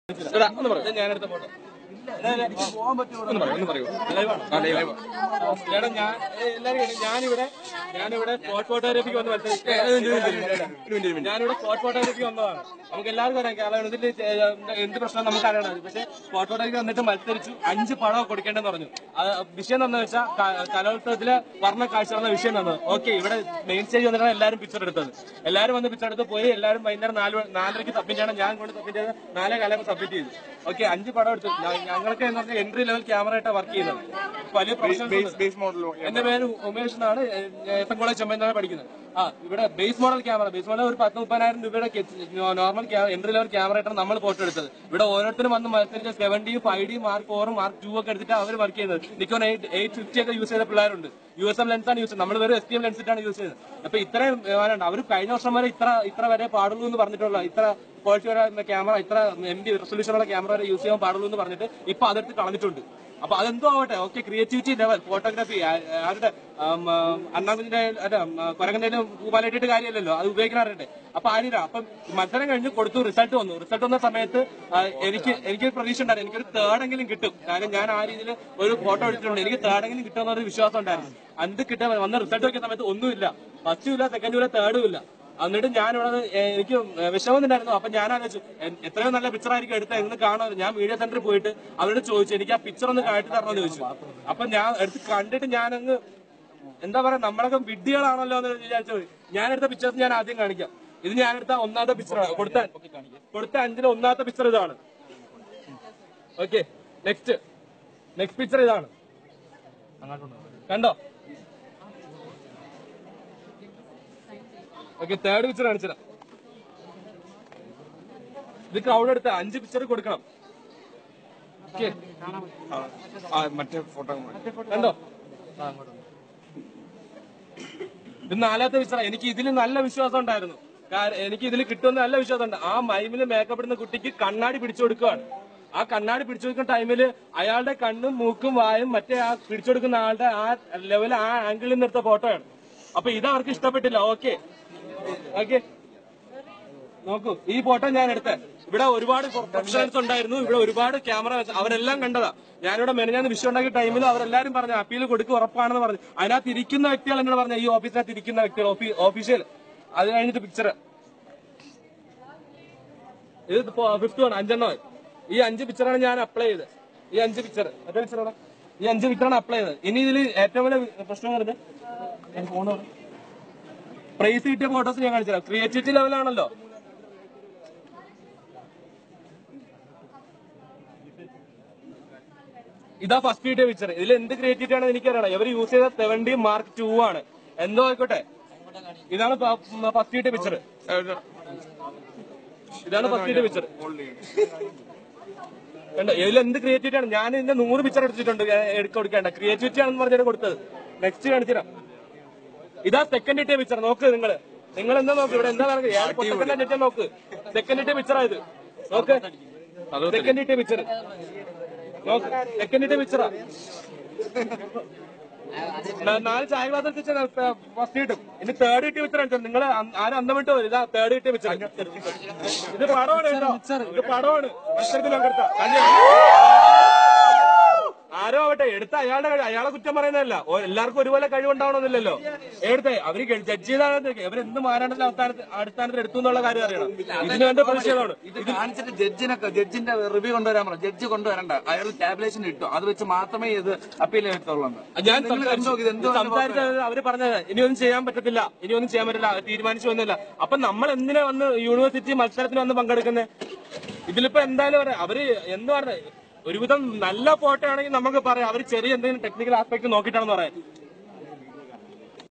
എടാ, ഒന്ന് പറയൂ. ഇത് ഞാനെടുത്ത ഫോട്ടോ ഒന്ന് പറയൂ ഒന്ന് പറയൂ ലൈവാണ് ആ ലൈവ് എടാ ഞാൻ ഏ, എല്ലാരും കേട്ടോ, ഞാനിവിടെ ഞാനിവിടെ സ്പോട്ട് ഫോട്ടോഗ്രാഫിക്ക് വന്ന് മത്സരിച്ച് ഏ, ഒരു മിനിറ്റ്, ഒരു മിനിറ്റ്, ഒരു മിനിറ്റ്, ഒരു മിനിറ്റ്. ഞാനിവിടെ സ്പോട്ട് ഫോട്ടോഗ്രാഫിക്ക് വന്നതാണ് നമുക്ക് എല്ലാവർക്കും അറിയാം കേരളം ഇതിൽ എന്ത് പ്രശ്നം നമുക്ക് അറിയണം പക്ഷെ സ്പോട്ട് ഫോട്ടോഗ്രാഫി വന്നിട്ട് മത്സരിച്ചു അഞ്ച് പടം കൊടുക്കേണ്ടെന്ന് പറഞ്ഞു അത് വിഷയം എന്താണെന്ന് വെച്ചാൽ ക- കലോത്സവത്തില് വർണ്ണ കാഴ്ച എന്ന വിഷയം തന്നത് ഓക്കെ ഇവിടെ മെയിൻ സ്റ്റേജ് വന്നിട്ടാണ് എല്ലാവരും പിക്ചർ എടുത്തത് എല്ലാവരും വന്ന് പിക്ചർ എടുത്ത് പോയി എല്ലാവരും വൈകുന്നേരം നാല് മണി- നാലരയ്ക്ക് സബ്മിറ്റ് ചെയ്യണം ഞാൻ കൊണ്ട് സബ്മിറ്റ് ചെയ്ത് നാലേ കാലം സബ്മിറ്റ് ചെയ്തു ഓക്കെ അഞ്ച് പടം എടുത്തു ഞ- ഞങ്ങൾക്ക് എന്ന് പറഞ്ഞാൽ എൻട്രി ലെവൽ ക്യാമറ ആയിട്ടാണ് വർക്ക് ചെയ്യുന്നത് വലിയ പ്രൊഫഷണൽസ് ബേസ് മോഡലോ എന്റെ പേര് ഉമേഷ് എന്നാണ് എഫ് എം കോളേജ് ചെമ്മനാണ് പഠിക്കുന്നത് ആ ഇവിടെ base model camera base model ഒരു പത്ത് മുപ്പതിനായിരം രൂപയുടെ നോർമൽ എൻട്രി ലെവൽ ക്യാമറ ആയിട്ടാണ് നമ്മൾ ഫോട്ടോ എടുത്തത് ഇവിടെ ഓരോരുത്തരും വന്ന് മത്സരിച്ച സെവന്റിയും ഫൈവ് ഡി മാർക്ക് ഫോറും മാർക്ക് ടു ഒക്കെ എടുത്തിട്ട് അവർ വർക്ക് ചെയ്യുന്നത് നിക്കോൺ എയ്റ്റ് എയ്റ്റ് ഫിഫ്റ്റി ഒക്കെ യൂസ് ചെയ്ത പിള്ളേരുണ്ട് യു എസ് എം ലെൻസ് ആണ് യൂസ് ചെയ്യുന്നത് നമ്മൾ വെറും എസ് ടി എം ലെൻസ് ഇട്ടാണ് യൂസ് ചെയ്യുന്നത് അപ്പൊ ഇത്രയും വേണ്ട അവർ കഴിഞ്ഞ വർഷം വരെ ഇത്ര ഇത്ര വരെ പാടുള്ളൂ എന്ന് പറഞ്ഞിട്ടുള്ള ഇത്ര ക്വാളിറ്റി വരെ ക്യാമറ ഇത്ര എം ബി റെസൊല്യൂഷൻ ഉള്ള ക്യാമറ വരെ യൂസ് ചെയ്യാൻ പാടുള്ളൂ എന്ന് പറഞ്ഞിട്ട് ഇപ്പൊ അതെടുത്ത് കളഞ്ഞിട്ടുണ്ട് അപ്പൊ അതെന്തോ ആവട്ടെ ഓക്കെ ക്രിയേറ്റിവിറ്റി ലെവൽ ഫോട്ടോഗ്രാഫി ആരുടെ അണ്ണാകുഞ്ഞിന്റെ കൊരങ്ങന്റെ പൂമാലിട്ടിട്ട് കാര്യമല്ലല്ലോ അത് ഉപയോഗിക്കാൻ അറിയട്ടെ അപ്പൊ ആരില്ല അപ്പം മത്സരം കഴിഞ്ഞ് കൊടുത്തു റിസൾട്ട് വന്നു റിസൾട്ട് വന്ന സമയത്ത് ആ, എനിക്ക് എനിക്ക് പ്രതീക്ഷ ഉണ്ടായിരുന്നു എനിക്കൊരു തേർഡെങ്കിലും കിട്ടും കാരണം ഞാൻ ആ രീതിയിൽ ഒരു ഫോട്ടോ എടുത്തിട്ടുണ്ട് എനിക്ക് തേർഡെങ്കിലും കിട്ടുമെന്നൊരു വിശ്വാസം ഉണ്ടായിരുന്നു അത് കിട്ടാൻ വന്ന റിസൾട്ട് നോക്കിയ സമയത്ത് ഒന്നുമില്ല ഫസ്റ്റും ഇല്ല സെക്കൻഡും ഇല്ല തേർഡും ഇല്ല എന്നിട്ട് ഞാൻ ഇവിടെ നിന്ന് എ- എനിക്ക് വിഷമൊന്നുണ്ടായിരുന്നു അപ്പൊ ഞാൻ ആലോചിച്ചു എ- എത്രയോ നല്ല പിക്ചർ ആയിരിക്കും എടുത്തത് എന്ന് കാണാൻ ഞാൻ മീഡിയ സെന്ററിൽ പോയിട്ട് അവരോട് ചോദിച്ചു എനിക്ക് ആ പിക്ചർ ഒന്ന് കാട്ടി തരണമെന്ന് ചോദിച്ചു അപ്പൊ ഞാൻ എടുത്ത് കണ്ടിട്ട് ഞാനങ്ങ് എന്താ പറയാ നമ്മളൊക്കെ വിഡ്ഢികളാണല്ലോ എന്ന് വിചാരിച്ചു ഞാൻ എടുത്ത പിക്ചേഴ്സ് ഞാൻ ആദ്യം കാണിക്കാം ഇത് ഞാൻ എടുത്ത ഒന്നാമത്തെ പിക്ചർ കൊടുത്ത കൊടുത്ത അഞ്ചിലെ ഒന്നാമത്തെ പിക്ചർ ഇതാണ് ഓക്കെ നെക്സ്റ്റ് നെക്സ്റ്റ് പിക്ചർ ഇതാണ് കണ്ടോ ഓക്കെ തേർഡ് പിക്ചർ കാണിച്ചുതരാം ഇത് ക്രൗഡ് എടുത്ത അഞ്ച് പിക്ചർ കൊടുക്കണം ഓക്കെ മറ്റേ ഫോട്ടോ കണ്ടോ ഇത് നാലാമത്തെ പിക്ചർ എനിക്ക് ഇതിൽ നല്ല വിശ്വാസം ഉണ്ടായിരുന്നു കാരണം എനിക്ക് ഇതിൽ കിട്ടുമെന്ന് നല്ല വിശ്വാസം ഉണ്ട് ആ മൈമിൽ മേക്കപ്പ് ഇടുന്ന കുട്ടിക്ക് കണ്ണാടി പിടിച്ചു കൊടുക്കുകയാണ് ആ കണ്ണാടി പിടിച്ചു കൊടുക്കുന്ന ടൈമില് അയാളുടെ കണ്ണും മൂക്കും വായും മറ്റേ ആ പിടിച്ചു കൊടുക്കുന്ന ആളുടെ ആ ലെവൽ ആ ആംഗിളിൽ നിന്ന് എടുത്ത ഫോട്ടോയാണ് അപ്പൊ ഇത് അവർക്ക് ഇഷ്ടപ്പെട്ടില്ല ഓക്കെ ഓക്കെ നോക്കൂ ഈ ഫോട്ടോ ഞാൻ എടുത്ത ഇവിടെ ഒരുപാട് പ്രൊഫഷണൽസ് ഉണ്ടായിരുന്നു ഇവിടെ ഒരുപാട് ക്യാമറ അവരെല്ലാം കണ്ടതാ ഞാനിവിടെ മെനഞ്ഞാന്ന് വിഷയം ഉണ്ടാക്കിയ ടൈമിൽ അവരെല്ലാരും പറഞ്ഞു അപ്പീൽ കൊടുക്കുക ഉറപ്പാണെന്ന് പറഞ്ഞു അതിനകത്ത് ഇരിക്കുന്ന വ്യക്തികൾ എന്നോട് പറഞ്ഞു ഈ ഓഫീസിനകത്ത് ഇരിക്കുന്ന വ്യക്തികൾ ഓഫീഷ്യൽ അത് കഴിഞ്ഞിട്ട് പിക്ചർ ഇത് ഫിഫ്ത് വൺ അഞ്ചെണ്ണമായി ഈ അഞ്ച് പിക്ചറാണ് ഞാൻ അപ്ലൈ ചെയ്തത് ഈ അഞ്ച് പിക്ചർ മറ്റേ പിക്ചറാണ് ഈ അഞ്ച് പിക്ചറാണ് അപ്ലൈ ചെയ്തത് ഇനി ഇതിൽ ഏറ്റവും വലിയ പ്രശ്നം പറഞ്ഞത് ഫോൺ പ്രൈസ് കിട്ടിയ ഫോട്ടോസ് ഞാൻ കാണിച്ചു തരാം ക്രിയേറ്റിവിറ്റി ലെവലാണല്ലോ ഇതാ ഫസ്റ്റ് കിട്ടിയ പിക്ചർ ഇതിൽ എന്ത് ക്രിയേറ്റിവിറ്റി ആണെന്ന് എനിക്കറിയണം ഇവർ യൂസ് ചെയ്ത സെവന്റി മാർക്ക് ടു ആണ് എന്തോ ആയിക്കോട്ടെ ഇതാണ് ഫസ്റ്റ് കിട്ടിയ പിക്ചർ ഇതാണ് ഫസ്റ്റ് കിട്ടിയ പിക്ചർ കണ്ടോ ഇതിൽ എന്ത് ക്രിയേറ്റിവിറ്റി ആണ് ഞാൻ ഇതിന്റെ നൂറ് പിക്ചർ എടുത്തിട്ടുണ്ട് ഞാൻ എടുക്ക കൊടുക്കേണ്ട ക്രിയേറ്റിവിറ്റി ആണെന്ന് പറഞ്ഞാണ് കൊടുത്തത് നെക്സ്റ്റ് കാണിച്ചുതരാം ഇതാ സെക്കൻഡ് ഇട്ടിയ പിക്ചർ നോക്ക് നിങ്ങള് നിങ്ങൾ എന്താ നോക്ക് ഇവിടെ എന്താ പൊട്ടക്കല്ല നോക്ക് സെക്കൻഡ് ഇട്ടിയ പിക്ചർ ആയത് നോക്ക് സെക്കൻഡ് ഇട്ടിയ പിക്ചർ നോക്ക് സെക്കൻഡ് ഇട്ടിയ പിക്ചറാ നാല് ചായ ഗ്ലാസ് വെച്ചാൽ ഫസ്റ്റ് കിട്ടും ഇനി തേർഡ് കിട്ടിയ പിക്ചർ നിങ്ങൾ ആരും അന്തം വിട്ടു പോയി ഇതാ തേർഡ് കിട്ടിയ പിക്ചർ ഇത് പടമാണ് കേട്ടോ ഇത് പടമാണ് മത്സരത്തിൽ പങ്കെടുത്ത ആരോ ആവട്ടെ എടുത്ത അയാളുടെ കഴിവ് അയാളെ കുറ്റം പറയുന്നതല്ല ഓ- എല്ലാവർക്കും ഒരുപോലെ കഴിവുണ്ടാവണമെന്നില്ലല്ലോ എടുത്തേ അവര് ജഡ്ജ് ചെയ്താണ് അവരെന്ത് മാനാണ്ടത്തിന്റെ അവസ്ഥാനത്ത് അടിസ്ഥാനത്തിൽ എടുത്തു എന്നുള്ള കാര്യം അറിയണം ഇതിന് വേണ്ട പ്രതിഷേധമാണ് ഇത് കാണിച്ചിട്ട് ജഡ്ജിനൊക്കെ ജഡ്ജിന്റെ റിവ്യൂ കൊണ്ടുവരാൻ പറഞ്ഞു ജഡ്ജി കൊണ്ടുവരണ്ട അയാൾ ടാബ്ലേഷൻ ഇട്ടു അത് വെച്ച് മാത്രമേ ഇത് അപ്പീൽ എടുത്തുള്ളൂ ഞാൻ നിങ്ങൾ കണ്ടു നോക്ക്, ഇത് എന്തോ സംസാരിച്ചത് അവര് പറഞ്ഞത് ഇനിയൊന്നും ചെയ്യാൻ പറ്റത്തില്ല ഇനിയൊന്നും ചെയ്യാൻ പറ്റില്ല തീരുമാനിച്ചു വന്നില്ല അപ്പൊ നമ്മൾ എന്തിനാ വന്ന് യൂണിവേഴ്സിറ്റി മത്സരത്തിന് വന്ന് പങ്കെടുക്കുന്നത് ഇതിലിപ്പോ എന്തായാലും പറയാം അവര് എന്ത് പറഞ്ഞ ഒരുവിധം നല്ല ഫോട്ടോ ആണെങ്കിൽ നമുക്ക് പറയാം അവര് ചെറിയ എന്തെങ്കിലും ടെക്നിക്കൽ ആസ്പെക്ട് നോക്കിയിട്ടാണെന്ന് പറയാം